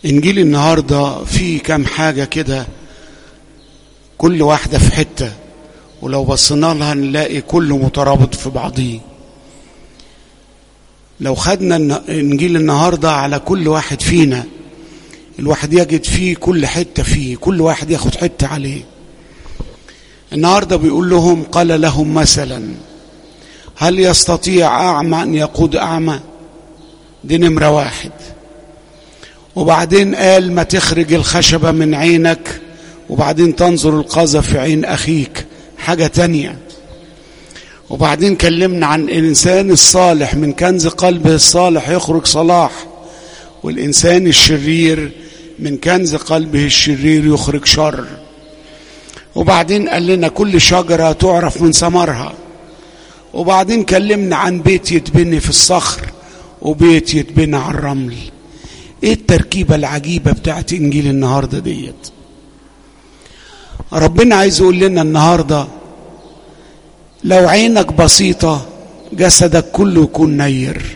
انجيل النهارده فيه كام حاجه كده كل واحده في حته ولو بصينا لها نلاقي كله مترابط في بعضيه لو خدنا انجيل النهارده على كل واحد فينا الواحد يجد فيه كل حته فيه كل واحد ياخد حته عليه النهارده بيقول لهم قال لهم مثلا هل يستطيع اعمى ان يقود اعمى دي نمره واحد وبعدين قال ما تخرج الخشبه من عينك وبعدين تنظر القذى في عين اخيك حاجه تانيه وبعدين كلمنا عن الانسان الصالح من كنز قلبه الصالح يخرج صلاح والانسان الشرير من كنز قلبه الشرير يخرج شر وبعدين قال لنا كل شجره تعرف من ثمرها وبعدين كلمنا عن بيت يتبني في الصخر وبيت يتبني على الرمل ايه التركيبه العجيبه بتاعت انجيل النهارده ديت ربنا عايز يقول لنا النهارده لو عينك بسيطه جسدك كله يكون نير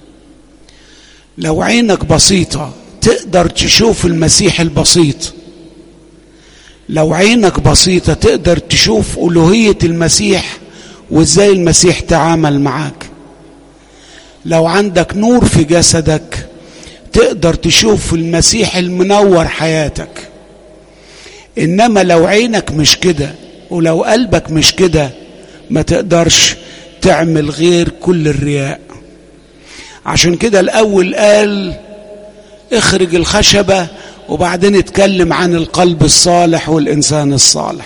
لو عينك بسيطه تقدر تشوف المسيح البسيط لو عينك بسيطه تقدر تشوف الوهيه المسيح وازاي المسيح تعامل معاك لو عندك نور في جسدك تقدر تشوف المسيح المنور حياتك انما لو عينك مش كده ولو قلبك مش كده ما تقدرش تعمل غير كل الرياء عشان كده الاول قال اخرج الخشبه وبعدين اتكلم عن القلب الصالح والانسان الصالح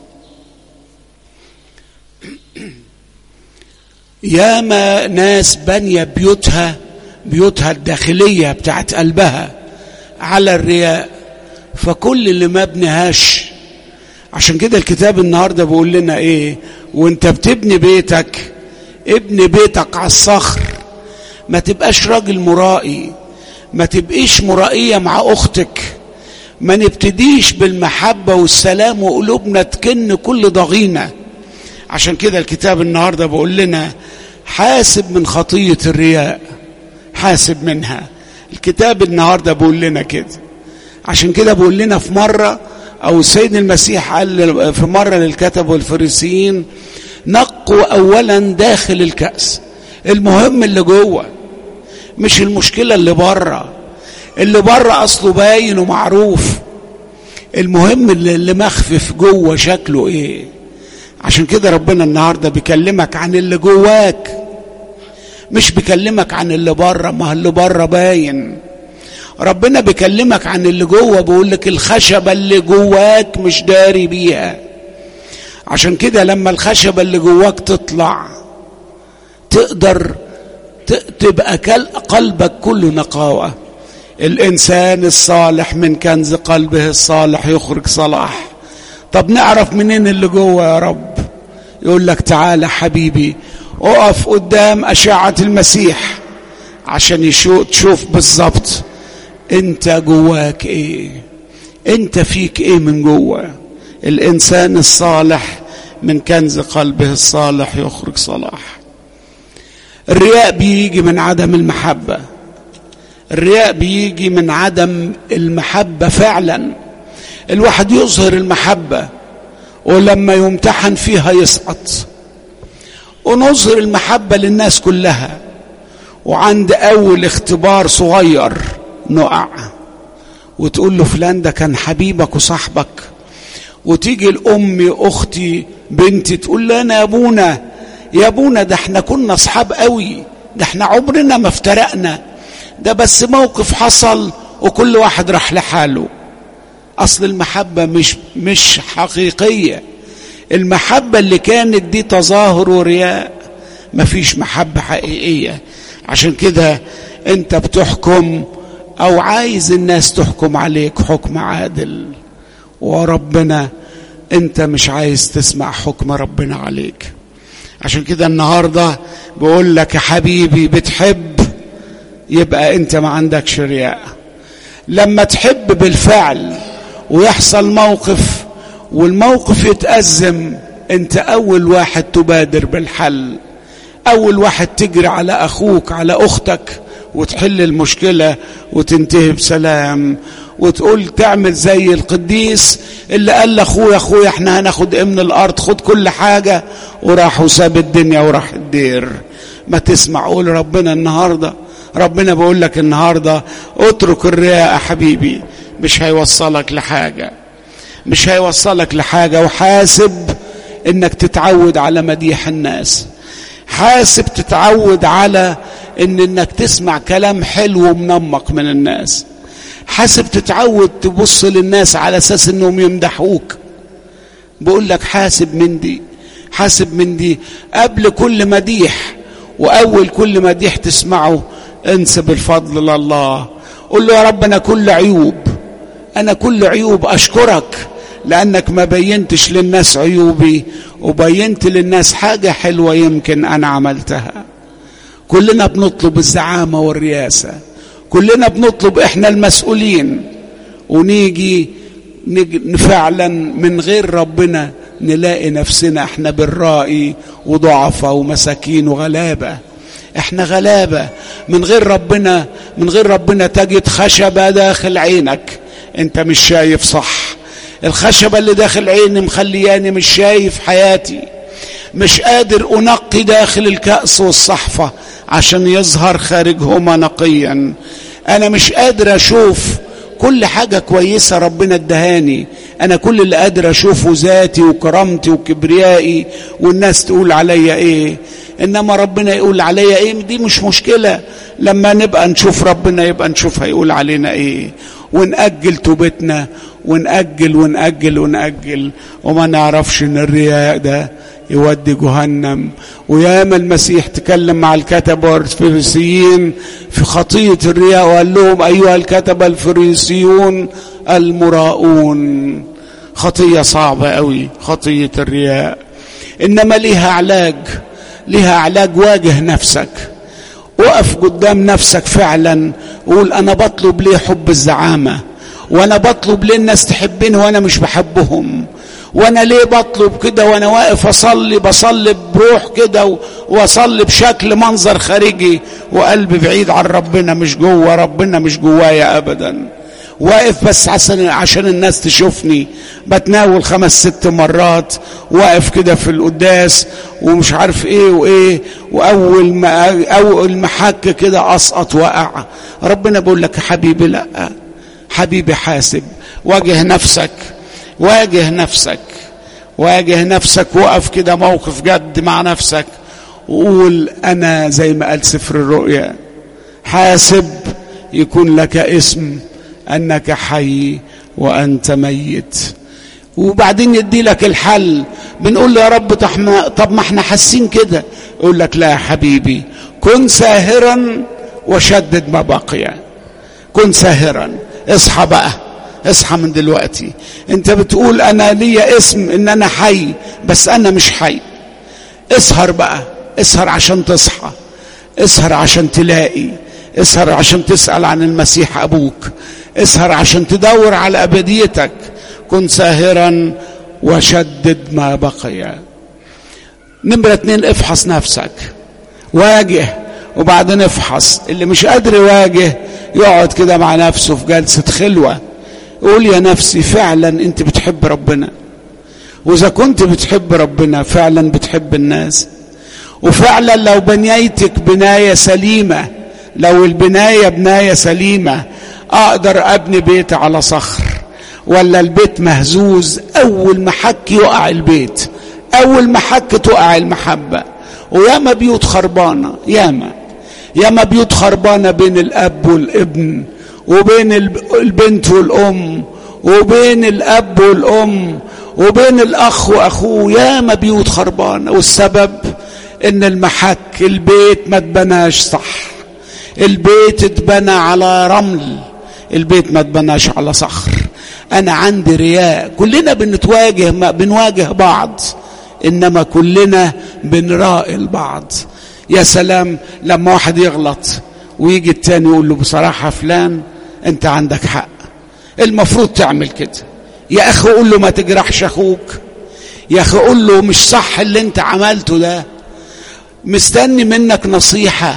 ياما ناس بانيه بيوتها بيوتها الداخليه بتاعت قلبها على الرياء فكل اللي ما بنهاش عشان كده الكتاب النهارده بيقول لنا ايه وانت بتبني بيتك ابني بيتك على الصخر ما تبقاش راجل مرائي ما تبقيش مرائيه مع اختك ما نبتديش بالمحبه والسلام وقلوبنا تكن كل ضغينه عشان كده الكتاب النهارده بيقول لنا حاسب من خطيه الرياء حاسب منها الكتاب النهارده بيقول لنا كده عشان كده بيقول لنا في مره او السيد المسيح قال في مره للكتب والفريسيين نقوا اولا داخل الكاس المهم اللي جوه مش المشكله اللي بره اللي بره اصله باين ومعروف المهم اللي, اللي مخفف جوه شكله ايه عشان كده ربنا النهارده بيكلمك عن اللي جواك مش بيكلمك عن اللي بره ما اللي بره باين ربنا بيكلمك عن اللي جوه بيقول لك الخشبه اللي جواك مش داري بيها عشان كده لما الخشبه اللي جواك تطلع تقدر تبقى قلبك كله نقاوه الانسان الصالح من كنز قلبه الصالح يخرج صلاح طب نعرف منين اللي جوه يا رب يقول لك تعالى حبيبي اقف قدام اشعه المسيح عشان يشوف تشوف بالظبط انت جواك ايه انت فيك ايه من جوه الانسان الصالح من كنز قلبه الصالح يخرج صلاح الرياء بيجي من عدم المحبه الرياء بيجي من عدم المحبه فعلا الواحد يظهر المحبه ولما يمتحن فيها يسقط ونظهر المحبه للناس كلها وعند اول اختبار صغير نقع وتقول له فلان ده كان حبيبك وصاحبك وتيجي الام اختي بنتي تقول لنا يا ابونا يا ابونا ده احنا كنا اصحاب قوي ده احنا عمرنا ما افترقنا ده بس موقف حصل وكل واحد راح لحاله اصل المحبه مش مش حقيقيه المحبه اللي كانت دي تظاهر ورياء مفيش محبه حقيقيه عشان كده انت بتحكم او عايز الناس تحكم عليك حكم عادل وربنا انت مش عايز تسمع حكم ربنا عليك عشان كده النهارده بقول لك يا حبيبي بتحب يبقى انت ما عندكش رياء لما تحب بالفعل ويحصل موقف والموقف يتأزم انت اول واحد تبادر بالحل اول واحد تجري على اخوك على اختك وتحل المشكلة وتنتهي بسلام وتقول تعمل زي القديس اللي قال لاخويا اخويا احنا هناخد ايه من الارض خد كل حاجة وراح وساب الدنيا وراح الدير ما تسمع قول ربنا النهاردة ربنا بيقول لك النهاردة اترك الرياء يا حبيبي مش هيوصلك لحاجة مش هيوصلك لحاجة وحاسب انك تتعود على مديح الناس حاسب تتعود على ان انك تسمع كلام حلو ومنمق من الناس حاسب تتعود تبص للناس على اساس انهم يمدحوك بقول لك حاسب من دي حاسب من دي قبل كل مديح واول كل مديح تسمعه انسب الفضل لله قل له يا رب انا كل عيوب انا كل عيوب اشكرك لانك ما بينتش للناس عيوبي وبينت للناس حاجه حلوه يمكن انا عملتها كلنا بنطلب الزعامه والرياسه كلنا بنطلب احنا المسؤولين ونيجي فعلا من غير ربنا نلاقي نفسنا احنا بالرائي وضعفاء ومساكين وغلابه احنا غلابه من غير ربنا من غير ربنا تجد خشبه داخل عينك انت مش شايف صح الخشبه اللي داخل عيني مخلياني مش شايف حياتي مش قادر انقي داخل الكاس والصحفه عشان يظهر خارجهما نقيا انا مش قادر اشوف كل حاجة كويسة ربنا ادهاني انا كل اللي قادر اشوفه ذاتي وكرامتي وكبريائي والناس تقول عليا ايه انما ربنا يقول عليا ايه دي مش مشكلة لما نبقى نشوف ربنا يبقى نشوف هيقول علينا ايه ونأجل توبتنا ونأجل ونأجل ونأجل وما نعرفش ان الرياء ده يودي جهنم وياما المسيح تكلم مع الكتبة والفريسيين في خطية الرياء وقال لهم أيها الكتبة الفريسيون المراؤون خطية صعبة قوي خطية الرياء إنما ليها علاج ليها علاج واجه نفسك وقف قدام نفسك فعلا وقول أنا بطلب ليه حب الزعامة وأنا بطلب ليه الناس تحبني وأنا مش بحبهم وانا ليه بطلب كده وانا واقف اصلي بصلي بروح كده واصلي بشكل منظر خارجي وقلبي بعيد عن ربنا مش جوه ربنا مش جوايا ابدا واقف بس عشان عشان الناس تشوفني بتناول خمس ست مرات واقف كده في القداس ومش عارف ايه وايه واول ما اول ما حك كده اسقط وقع ربنا بيقول لك حبيبي لا حبيبي حاسب واجه نفسك واجه نفسك واجه نفسك وقف كده موقف جد مع نفسك وقول انا زي ما قال سفر الرؤيا حاسب يكون لك اسم انك حي وانت ميت وبعدين يدي لك الحل بنقول له يا رب طب ما احنا حاسين كده يقول لك لا يا حبيبي كن ساهرا وشدد ما بقي كن ساهرا اصحى بقى اصحى من دلوقتي انت بتقول انا ليا اسم ان انا حي بس انا مش حي اسهر بقى اسهر عشان تصحى اسهر عشان تلاقي اسهر عشان تسأل عن المسيح ابوك اسهر عشان تدور على ابديتك كن ساهرا وشدد ما بقي نمرة اتنين افحص نفسك واجه وبعدين افحص اللي مش قادر يواجه يقعد كده مع نفسه في جلسة خلوة قول يا نفسي فعلا انت بتحب ربنا واذا كنت بتحب ربنا فعلا بتحب الناس وفعلا لو بنيتك بنايه سليمه لو البنايه بنايه سليمه اقدر ابني بيت على صخر ولا البيت مهزوز اول ما حك يقع البيت اول ما حك تقع المحبه وياما بيوت خربانه ياما ياما بيوت خربانه بين الاب والابن وبين البنت والام وبين الاب والام وبين الاخ واخوه ياما بيوت خربانه والسبب ان المحك البيت ما اتبناش صح البيت اتبنى على رمل البيت ما اتبناش على صخر انا عندي رياء كلنا بنتواجه بنواجه بعض انما كلنا بنرائي البعض يا سلام لما واحد يغلط ويجي التاني يقول له بصراحه فلان انت عندك حق المفروض تعمل كده يا اخي قول له ما تجرحش اخوك يا اخي قول له مش صح اللي انت عملته ده مستني منك نصيحة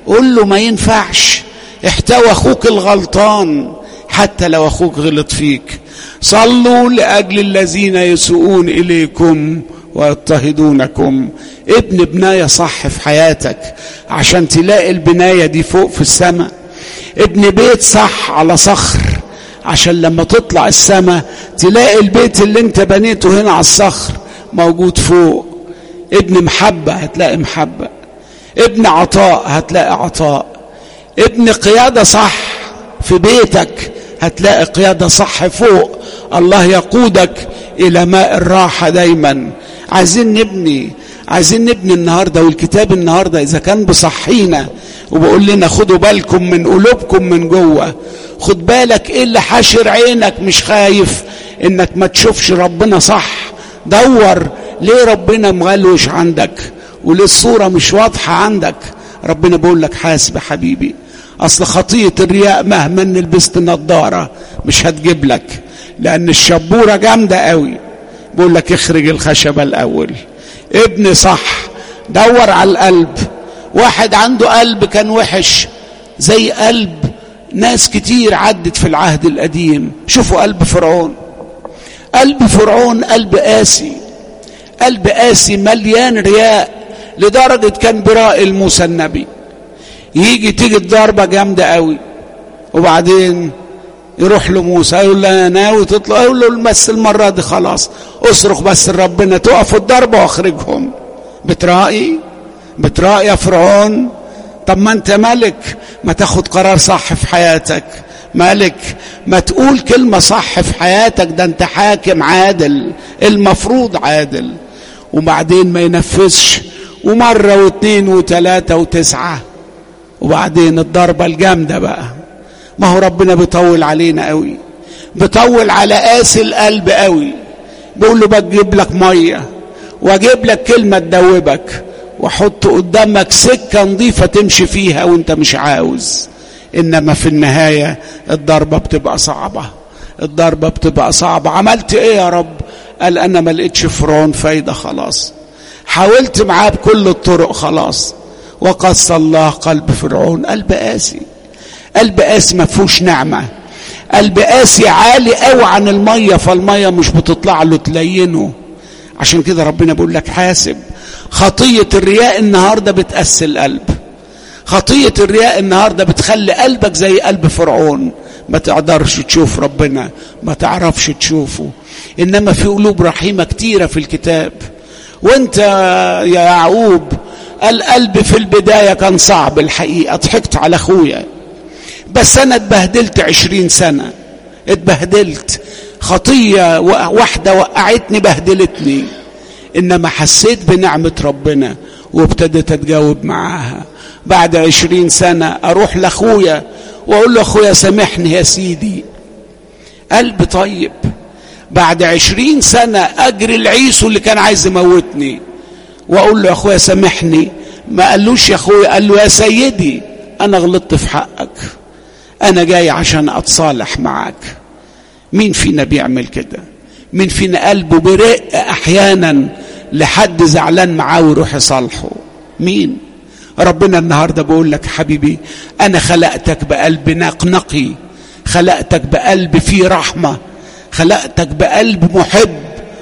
قول له ما ينفعش احتوى اخوك الغلطان حتى لو اخوك غلط فيك صلوا لاجل الذين يسوءون اليكم ويضطهدونكم ابن بناية صح في حياتك عشان تلاقي البناية دي فوق في السماء ابن بيت صح على صخر عشان لما تطلع السماء تلاقي البيت اللي انت بنيته هنا على الصخر موجود فوق ابن محبة هتلاقي محبة ابن عطاء هتلاقي عطاء ابن قيادة صح في بيتك هتلاقي قيادة صح فوق الله يقودك إلى ماء الراحة دايما عايزين نبني عايزين نبني النهارده والكتاب النهارده اذا كان بصحينا وبقول لنا خدوا بالكم من قلوبكم من جوه خد بالك ايه اللي حاشر عينك مش خايف انك ما تشوفش ربنا صح دور ليه ربنا مغلوش عندك وليه الصوره مش واضحه عندك ربنا بيقول لك حاسب يا حبيبي اصل خطيه الرياء مهما ان لبست نظاره مش هتجيب لك لان الشبوره جامده قوي بيقول لك اخرج الخشبه الاول ابن صح دور على القلب واحد عنده قلب كان وحش زي قلب ناس كتير عدت في العهد القديم شوفوا قلب فرعون قلب فرعون قلب قاسي قلب قاسي مليان رياء لدرجة كان برائي موسى النبي يجي تيجي الضربة جامدة قوي وبعدين يروح له موسى يقول له انا ناوي تطلع يقول له بس المره دي خلاص اصرخ بس لربنا تقف الضربه واخرجهم بترائي بترائي يا فرعون طب ما انت ملك ما تاخد قرار صح في حياتك ملك ما تقول كلمة صح في حياتك ده انت حاكم عادل المفروض عادل وبعدين ما ينفذش ومرة واثنين وثلاثة وتسعة وبعدين الضربة الجامدة بقى ما هو ربنا بيطول علينا قوي بيطول على قاسي القلب قوي بيقول له بجيب لك ميه واجيب لك كلمه تدوبك واحط قدامك سكه نظيفه تمشي فيها وانت مش عاوز انما في النهايه الضربه بتبقى صعبه الضربه بتبقى صعبه عملت ايه يا رب قال انا ما لقيتش فرعون فايده خلاص حاولت معاه بكل الطرق خلاص وقص الله قلب فرعون قلب قاسي قلب قاسي ما فيهوش نعمه قلب قاسي عالي قوي عن الميه فالميه مش بتطلع له تلينه عشان كده ربنا بيقول لك حاسب خطيه الرياء النهارده بتقسي القلب خطيه الرياء النهارده بتخلي قلبك زي قلب فرعون ما تقدرش تشوف ربنا ما تعرفش تشوفه انما في قلوب رحيمه كتيره في الكتاب وانت يا يعقوب القلب في البدايه كان صعب الحقيقه ضحكت على اخويا بس انا اتبهدلت عشرين سنة اتبهدلت خطية واحدة وقعتني بهدلتني انما حسيت بنعمة ربنا وابتديت اتجاوب معاها بعد عشرين سنة اروح لاخويا واقول له اخويا سامحني يا سيدي قلب طيب بعد عشرين سنة اجري العيسو اللي كان عايز يموتني واقول له يا اخويا سامحني ما قالوش يا اخويا قال له يا سيدي انا غلطت في حقك انا جاي عشان اتصالح معاك مين فينا بيعمل كده مين فينا قلبه برق احيانا لحد زعلان معاه ويروح يصالحه مين ربنا النهارده بيقول لك حبيبي انا خلقتك بقلب نقي خلقتك بقلب فيه رحمه خلقتك بقلب محب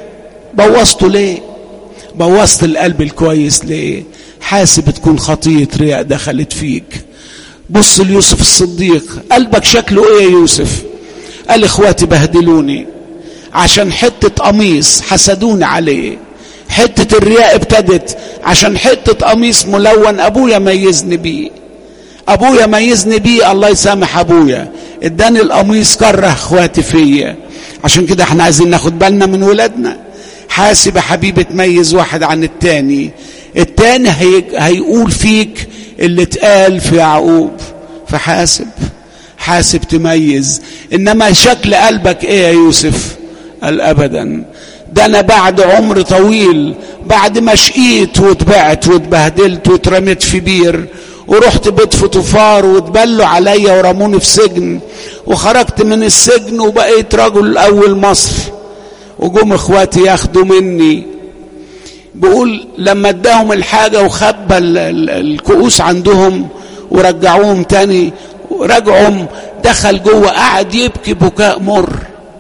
بوظته ليه بوظت القلب الكويس ليه حاسب تكون خطيه رياء دخلت فيك بص ليوسف الصديق قلبك شكله ايه يا يوسف قال اخواتي بهدلوني عشان حتة قميص حسدوني عليه حتة الرياء ابتدت عشان حتة قميص ملون ابويا ميزني بيه ابويا ميزني بيه الله يسامح ابويا اداني القميص كره اخواتي فيا عشان كده احنا عايزين ناخد بالنا من ولادنا حاسب يا حبيبي تميز واحد عن التاني التاني هي... هيقول فيك اللي اتقال في يعقوب فحاسب حاسب تميز انما شكل قلبك ايه يا يوسف قال ابدا ده انا بعد عمر طويل بعد ما شقيت واتبعت واتبهدلت واترميت في بير ورحت بيت فطفار واتبلوا عليا ورموني في سجن وخرجت من السجن وبقيت رجل اول مصر وجم اخواتي ياخدوا مني بيقول لما اداهم الحاجه وخبى الكؤوس عندهم ورجعوهم تاني رجعهم دخل جوه قعد يبكي بكاء مر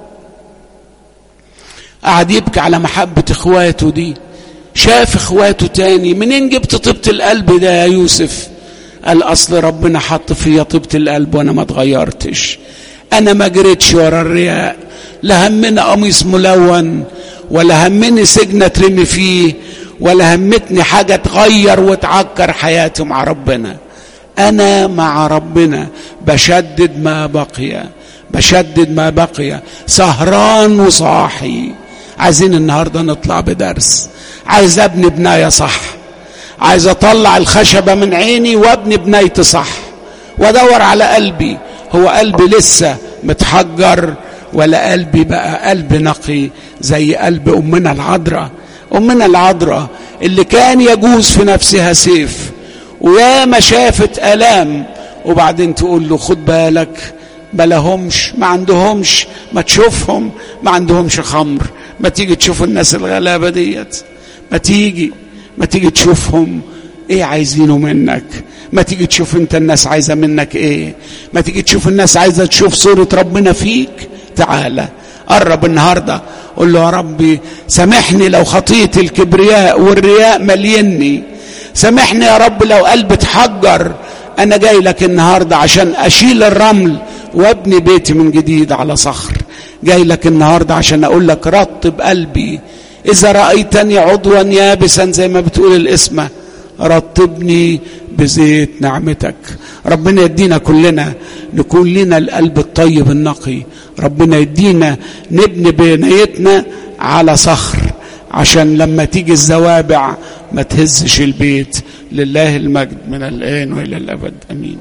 قعد يبكي على محبة اخواته دي شاف اخواته تاني منين جبت طيبة القلب ده يا يوسف قال اصل ربنا حط فيا طيبة القلب وانا ما اتغيرتش انا ما جريتش ورا الرياء لا همني قميص ملون ولا همني سجن اترمي فيه ولا همتني حاجة تغير وتعكر حياتي مع ربنا أنا مع ربنا بشدد ما بقي بشدد ما بقي سهران وصاحي عايزين النهاردة نطلع بدرس عايز أبني بناية صح عايز أطلع الخشبة من عيني وأبني بنايتي صح وأدور على قلبي هو قلبي لسه متحجر ولا قلبي بقى قلب نقي زي قلب أمنا العذراء أمنا العذراء اللي كان يجوز في نفسها سيف ويا ما شافت آلام وبعدين تقول له خد بالك بلاهمش ما عندهمش ما تشوفهم ما عندهمش خمر ما تيجي تشوف الناس الغلابة ديت ما تيجي ما تيجي تشوفهم ايه عايزينه منك ما تيجي تشوف انت الناس عايزة منك ايه ما تيجي تشوف الناس عايزة تشوف صورة ربنا فيك تعالى قرب النهاردة قول له يا ربي سامحني لو خطية الكبرياء والرياء مليني سامحني يا رب لو قلبي اتحجر انا جاي لك النهارده عشان اشيل الرمل وابني بيتي من جديد على صخر جاي لك النهارده عشان اقول لك رطب قلبي اذا رايتني عضوا يابسا زي ما بتقول الاسمه رطبني بزيت نعمتك ربنا يدينا كلنا نكون لنا القلب الطيب النقي ربنا يدينا نبني بنيتنا على صخر عشان لما تيجي الزوابع ما تهزش البيت لله المجد من الآن وإلى الأبد أمين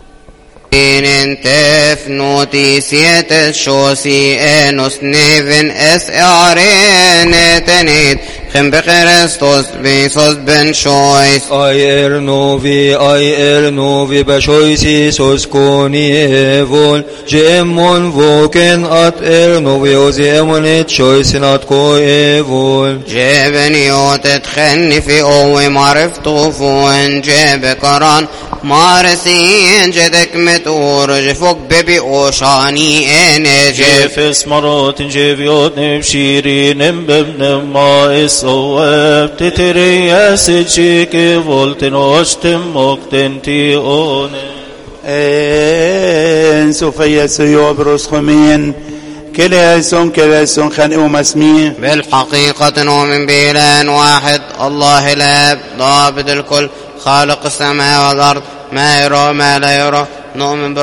In tefnotisiet shosi enos neven es arenetenit Chem becherestos visos ben shois Ai er novi, ai er novi beshoisi sos koni evol Gemon voken at er novi ozi emon et shoisin at ko evol جبن يوتت خني في قوي معرفت فون جيب كران مارسين جدك متور جفوك ببي اوشاني اني جيب جيفس مرات جيفيوت نبشيرين ببن ما اسواب تتري سجيك فولتن وشتم مقتن تيون En Sofia Suyo Bruschumin, كلاسون كلاسون خان ومسميه بالحقيقة نؤمن بإله واحد الله الآب ضابط الكل خالق السماء والأرض ما يرى ما لا يرى نؤمن